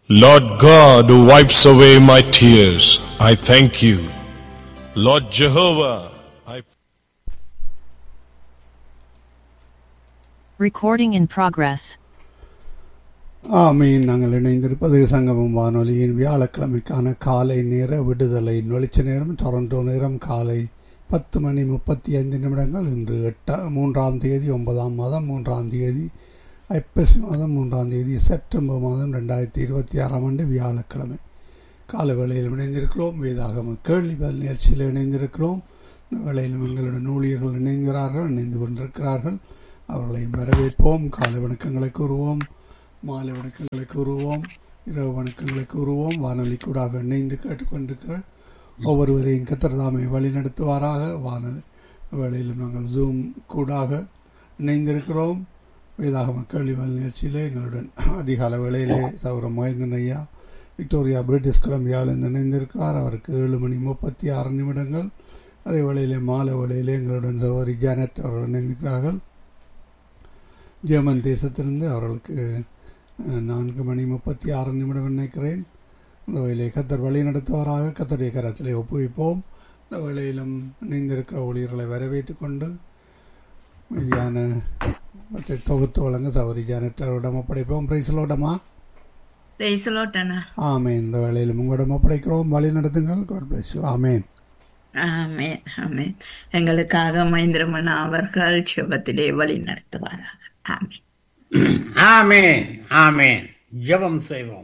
Lord God who wipes away my tears, I thank you. Lord Jehovah, I Recording in progress. ஆமீன் நாங்கள் இணைந்திருப்பது சங்கமம் வானொலியின் வியாழக்கிழமைக்கான காலை நேர விடுதலையின் வெளிச்ச நேரம் டொரண்டோ நேரம் காலை பத்து மணி முப்பத்தி ஐந்து நிமிடங்கள் இன்று எட்டா மூன்றாம் தேதி ஒன்பதாம் மாதம் மூன்றாம் தேதி ஐப்பசி மாதம் மூன்றாம் தேதி செப்டம்பர் மாதம் ரெண்டாயிரத்தி இருபத்தி ஆறாம் ஆண்டு வியாழக்கிழமை கால வேளையில் இணைந்திருக்கிறோம் வேதாகம கேள்வி பதில் நிகழ்ச்சியில் இணைந்திருக்கிறோம் இந்த வேளையிலும் எங்களுடன் ஊழியர்கள் இணைகிறார்கள் இணைந்து கொண்டிருக்கிறார்கள் அவர்களை வரவேற்போம் காலை வணக்கங்களை கூறுவோம் மாலை வணக்கங்களை கூறுவோம் இரவு வணக்கங்களை கூறுவோம் வானொலி கூடாக இணைந்து கேட்டுக்கொண்டிருக்கிற ஒவ்வொருவரையும் கத்திரதாமை வழி நடத்துவாராக வானொலி வேளையிலும் நாங்கள் ஜூம் கூடாக இணைந்திருக்கிறோம் வேதாகம கேள்விமல் நிகழ்ச்சியிலே எங்களுடன் அதிகால வேளையிலே சௌரம் மகேந்திரன் ஐயா விக்டோரியா பிரிட்டிஷ் கொலம்பியாவிலிருந்து இணைந்திருக்கிறார் அவருக்கு ஏழு மணி முப்பத்தி ஆறு நிமிடங்கள் அதே வேளையிலே மாலை வேளையிலே எங்களுடன் சகோதரி ஜானட் அவர்கள் இணைந்திருக்கிறார்கள் ஜெர்மன் தேசத்திலிருந்து அவர்களுக்கு அஹ், நான்கு மணி முப்பத்தி ஆறு நிமிடம் நினைக்கிறேன் இந்த வேலையை கத்தர் வழி நடத்துவாராக கத்தருடைய கரத்திலே ஒப்புவிப்போம் இந்த வேளையிலும் இணைந்திருக்கிற ஊழியர்களை வரவேற்றுக் கொண்டு மீதியான மற்ற தொகுத்து வழங்க சௌரி ஜானட்டரிடம் ஒப்படைப்போம் பிரைசலோடமா பேசலோட்டண்ணா ஆமேன் இந்த வேளையிலும் உங்களிடம் ஒப்படைக்கிறோம் வழி நடத்துங்கள் God bless you. ஆமேன் ஆமேன் ஆமேன் எங்களுக்காக மகேந்திரமண்ணா அவர்கள் சிவத்திலே வழி நடத்துவாராக ஆமேன் ஆமேன் ஆமேன் ஜெபம் செய்வோம்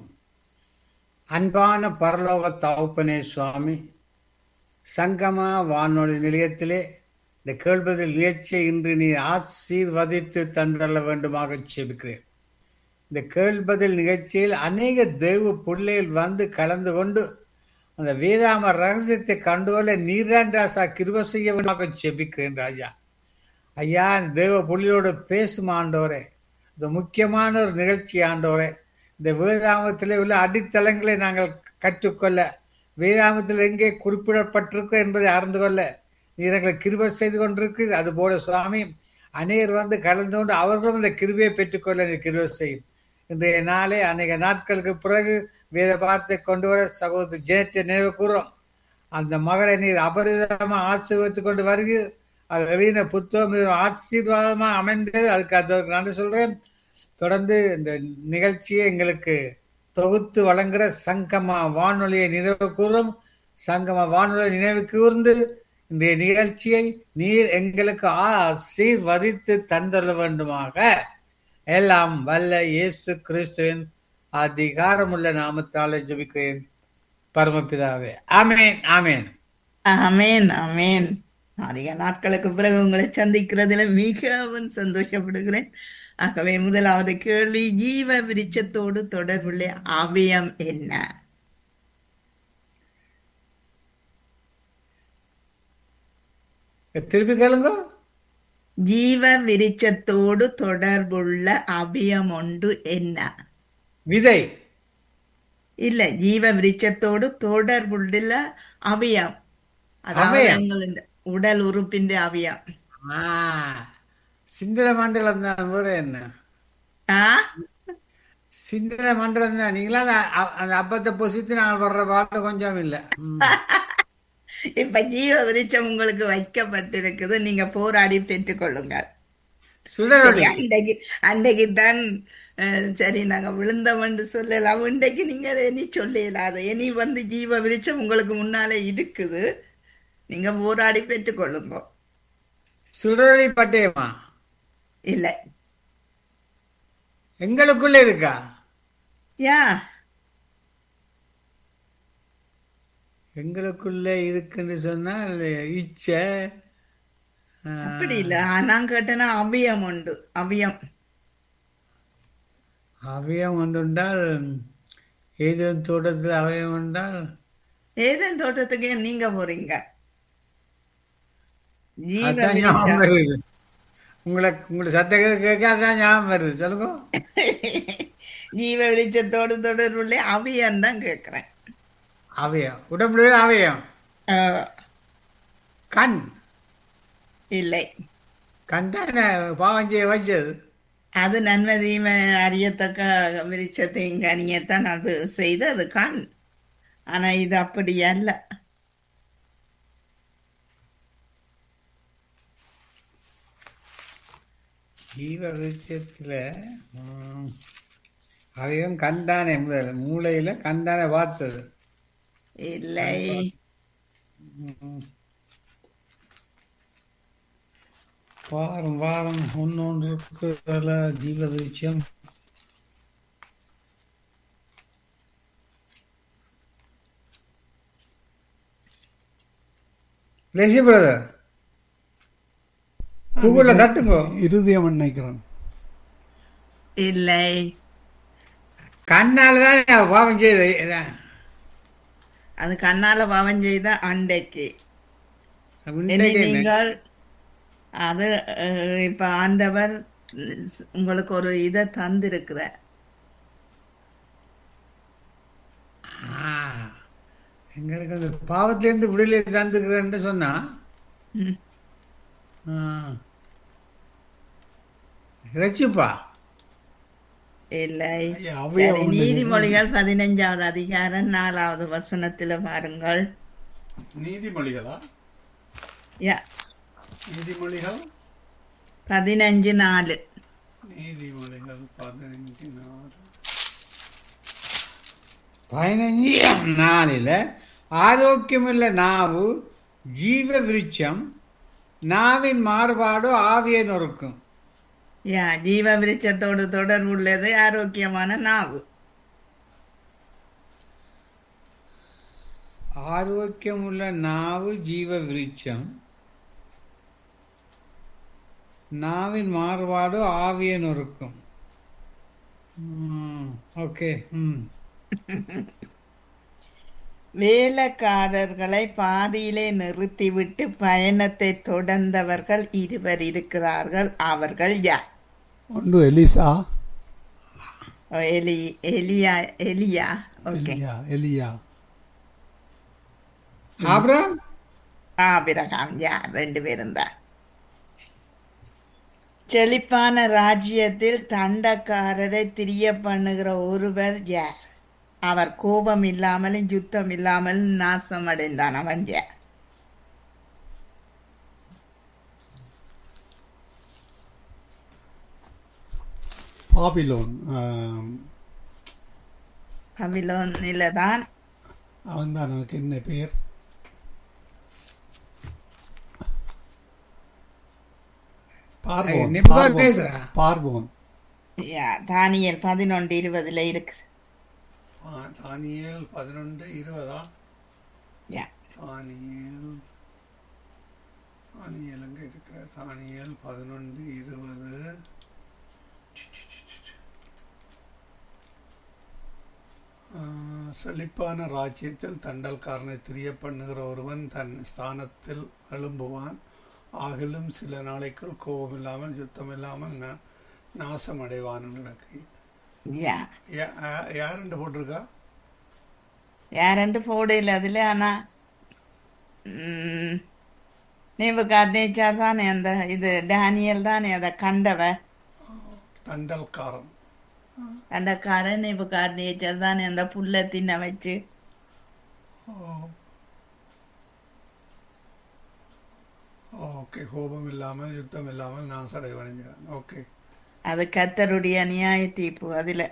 அன்பான பரலோக தகப்பனே சுவாமி சங்கமா வானொலி நிலையத்திலே இந்த கேள்வதில் நிகழ்ச்சியை இன்று நீ ஆசீர்வதித்து தந்தள்ள வேண்டுமாக செபிக்கிறேன் இந்த கேள்வதில் நிகழ்ச்சியில் அநேக தெய்வ பிள்ளைகள் வந்து கலந்து கொண்டு அந்த வேதாம ரகசியத்தை கண்டுகொள்ள நீராண்டாசா கிருப செய்ய வேண்டுமாக செபிக்கிறேன் ராஜா ஐயா இந்த தேவ புள்ளியோடு பேசும் ஆண்டவரே இந்த முக்கியமான ஒரு நிகழ்ச்சி ஆண்டவரே இந்த வேதாமத்திலே உள்ள அடித்தளங்களை நாங்கள் கற்றுக்கொள்ள வேதாமத்தில் எங்கே குறிப்பிடப்பட்டிருக்கு என்பதை அறிந்து கொள்ள நீர் எங்களை கிருபை செய்து கொண்டிருக்கிறீர் அதுபோல சுவாமி அநேகர் வந்து கலந்து கொண்டு அவர்களும் இந்த கிருபையை பெற்றுக்கொள்ள நீர் கிருபை செய்யும் இன்றைய நாளே அநேக நாட்களுக்கு பிறகு வேத வார்த்தை கொண்டு வர சகோதரி ஜெயத்தை நினைவு கூறும் அந்த மகளை நீர் அபரிதமா ஆசீர்வதித்துக் கொண்டு வருகிறீர் அது எழுதின புத்தகம் மிகவும் ஆசீர்வாதமா அமைந்தது அதுக்கு அது நன்றி சொல்றேன் தொடர்ந்து இந்த நிகழ்ச்சியை எங்களுக்கு தொகுத்து வழங்குற சங்கமா வானொலியை நினைவு கூறும் சங்கமா வானொலியை நினைவு கூர்ந்து இந்த நிகழ்ச்சியை நீர் எங்களுக்கு ஆசீர்வதித்து தந்துள்ள வேண்டுமாக எல்லாம் வல்ல இயேசு கிறிஸ்துவின் அதிகாரமுள்ள நாமத்தாலே ஜெபிக்கிறேன் பரமபிதாவே ஆமேன் ஆமேன் ஆமேன் ஆமேன் அதிக நாட்களுக்கு பிறகு உங்களை சந்திக்கிறதுல மிகவும் சந்தோஷப்படுகிறேன் ஆகவே முதலாவது கேள்வி ஜீவ விருட்சத்தோடு தொடர்புள்ள அவயம் என்ன திருப்பி கேளுங்க ஜீவ விருட்சத்தோடு தொடர்புள்ள அவயம் ஒன்று என்ன விதை இல்ல ஜீவ விருட்சத்தோடு தொடர்புள்ள அவயம் அதாவது அவயம். எங்களுடைய உடல் உறுப்பிന്റെ அவயம் ஆ, சிந்திர மண்டலம் தான் வேற என்ன ஆ சிந்திர மண்டலம் தான் நீங்களா அந்த அ- அந்த அப்பத்தை பொசித்து நாங்கள் வர்ற பாட்டு கொஞ்சம் இல்ல ம். இப்ப ஜீவ விருட்சம் உங்களுக்கு வைக்கப்பட்டிருக்குது நீங்க போராடி பெற்றுக்கொள்ளுங்கள் சுடரொளி சரி அன்றைக்கு அன்றைக்கு தான் அஹ், சரி நாங்க விழுந்தவன்னு சொல்லலாம் இன்றைக்கு நீங்க அதை இனி சொல்லலாது இனி வந்து ஜீவ விருட்சம் உங்களுக்கு முன்னாலே இருக்குது நீங்க போராடி பெற்றுக்கொள்ளுங்க சுடரொளி பட்டயமா இல்ல எங்களுக்குள்ள இருக்கா யா எங்களுக்குள்ள இருக்குன்னு சொன்னால் இச்சை ஆ, அப்படி இல்ல நான் கேட்டேன்னா அபியம் உண்டு அபியம் அவயம் ஒன்றுண்டால் ஏதும் தோட்டத்தில் அவயம் உண்டால் ஏதேன் தோட்டத்துக்கு ஏன் நீங்க போறீங்க ஜீவ அதான் ஞாபகம் விருட்சம் வருது உங்களை உங்களை சத்த கேட்க அதான் ஞாபகம் வருது சொல்லுங்க ஜீவ வெளிச்சத்தோடு தொடர்புள்ள அவியம் தான் கேட்கிறேன் அவயம் உடம்புல அவயம் ஆஹ், கண் இல்லை கண் தானே பாவம் செய்ய வச்சது அது நன்மதியுமே அறியத்தக்க விருட்சத்தையும் கனியத்தான் அது செய்து அது கண் ஆனா இது அப்படி அல்ல ஜீவ விஷயத்துல அவையும் கந்தானே முதல்ல மூளையில கந்தானே பார்த்தது இல்லை வாரம் வாரம் ஒன்னொன்று இருக்கிற ஜீவ விருட்சம் லெசி பிரதர் கூகுள்ல தட்டுங்கோ இருதயம் நினைக்கிறேன் இல்லை கண்ணால தான் பாவம் செய்து இதான். அது கண்ணால பாவம் செய்த அண்டைக்கு அப்ப இனி இன்றைக்கு என்ன? நீங்கள் அது அஹ், இப்ப ஆண்டவர் உங்களுக்கு ஒரு இதை தந்திருக்கிற ஆ, எங்களுக்கு அந்த பாவத்திலிருந்து விடுதலை தந்துக்கிறேன்னு சொன்னா ம். ஆ. ரட்சிப்பா இல்லை ஐயா, அவையா சரி, ஒன்று நீதிமொழிகள் பதினைஞ்சாவது அதிகாரம் நாலாவது வசனத்துல பாருங்கள் நீதிமொழிகளா யா நீதிமொழிகள் பதினஞ்சு நாலு நீதிமொழிகள் பதினஞ்சு நாலு பதினஞ்சு நாளில் ஆரோக்கியமுள்ள நாவு ஜீவ விருட்சம் நாவின் மாறுபாடு ஆவியை நொறுக்கும் யா ஜீவ விருட்சத்தோடு தொடர்புள்ளது ஆரோக்கியமான நாவு ஆரோக்கியமுள்ள நாவு ஜீவ விருட்சம் நாவின் மாறுபாடு ஆவியை நொறுக்கும் ம், ஓகே ம் வேலைக்காரர்களை பாதியிலே நிறுத்திவிட்டு பயணத்தை தொடர்ந்தவர்கள் இருவர் இருக்கிறார்கள் அவர்கள் யார் ஒன்று எலிசா ஓ, எலி எலியா எலியா ஓகே எலியா எலியா ஆபிரகாம் ஆபிரகாம் யார் ரெண்டு பேரும் தான் செழிப்பான ராஜ்யத்தில் தண்டக்காரரை திரிய பண்ணுகிற ஒருவர் யார் அவர் கோபம் இல்லாமலும் யுத்தம் இல்லாமலும் நாசம் அடைந்தான் அவன் யார் பாபிலோன் ஆம், பபிலோனில தான் அவன் தான் நமக்கு என்ன பேர் பார்வோன் நிபுணர் பார்வோன். பேசுறா. பார்வோன் யா, தானியேல் பதினொன்று இருபதுல இருக்குது ஆ, தானியேல் பதினொன்று இருபதா யா தானியேல் தானியேல் அங்கே இருக்கிற தானியேல் பதினொன்று இருபது ஆ, செழிப்பான ராஜ்யத்தில் தண்டல்காரனை திரிய பண்ணுகிற ஒருவன் தன் ஸ்தானத்தில் எழும்புவான் ஆகிலும் சில நாளைக்குள் கோபம் இல்லாமல் யுத்தம் இல்லாமல் நா- நாசம் அடைவான் நடக்கு யா யாருண்டு போட்டிருக்கா யாரண்டு போடையில் அதில் ஆனா நேபுகாத்நேச்சார் தானே அந்த இது டேனியல் தானே அதை கண்டவ தண்டல்காரன் கண்டக்காரன் நேபுகாத்நேச்சார் தானே அந்த புல்லை தின்ன வச்சு ஓகே கோபம் இல்லாமல் யுத்தம் இல்லாமல் நாசடைவன் ஓகே அது கத்தருடைய நியாய தீர்ப்பு அதில்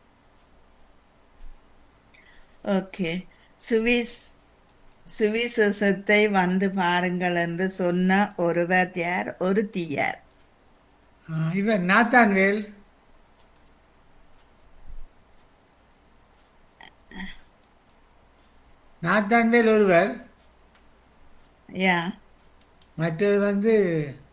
ஓகே சுவிஸ் சுவிசேஷத்தை வந்து பாருங்கள் என்று சொன்ன ஒருவர் யார் ஒருத்தி யார் ஆ, இவன் நாத்தான்வேல் நாத்தான்வேல் ஒருவர் யா மற்றது வந்து